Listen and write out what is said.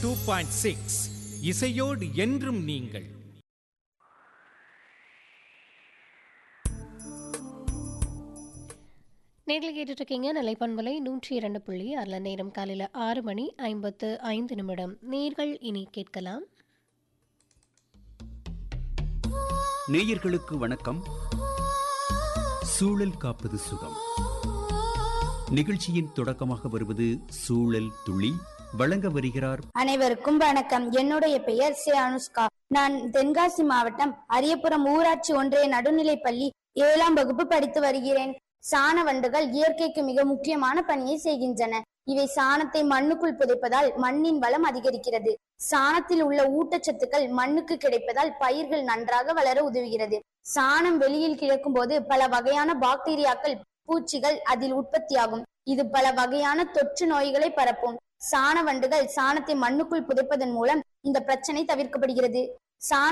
two point six இசையோடு என்றும் நீங்கள் நேரில் கேட்டுட்டு இருக்கீங்க நிலைப்பண்பலை நூற்றி இரண்டு புள்ளி அரை நேரம் காலையில் ஆறு மணி ஐம்பத்து ஐந்து நிமிடம் நேர்கள் இனி கேட்கலாம் நேயர்களுக்கு வணக்கம் சூழல் காப்பது சுகம் நிகழ்ச்சியின் தொடக்கமாக வருவது சூழல் துளி வழங்க வருகிறார் அனைவருக்கும் வணக்கம் என்னுடைய பெயர் சே அனுஷ்கா நான் தென்காசி மாவட்டம் அரியபுரம் ஊராட்சி ஒன்றிய நடுநிலைப்பள்ளி ஏழாம் வகுப்பு படித்து வருகிறேன் சாண வண்டுகள் இயற்கைக்கு மிக முக்கியமான பணியை செய்கின்றன இவை சாணத்தை மண்ணுக்குள் புதைப்பதால் மண்ணின் வளம் அதிகரிக்கிறது சாணத்தில் உள்ள ஊட்டச்சத்துக்கள் மண்ணுக்கு கிடைப்பதால் பயிர்கள் நன்றாக வளர உதவுகிறது சாணம் வெளியில் கிடக்கும் போது பல வகையான பாக்டீரியாக்கள் பூச்சிகள் அதில் உற்பத்தியாகும் இது பல வகையான தொற்று நோய்களை பரப்பும் சாண வண்டுகள் சாணத்தை மண்ணுக்குள் புதைப்பதன் மூலம் இந்த பிரச்சனை தவிர்க்கப்படுகிறது சாண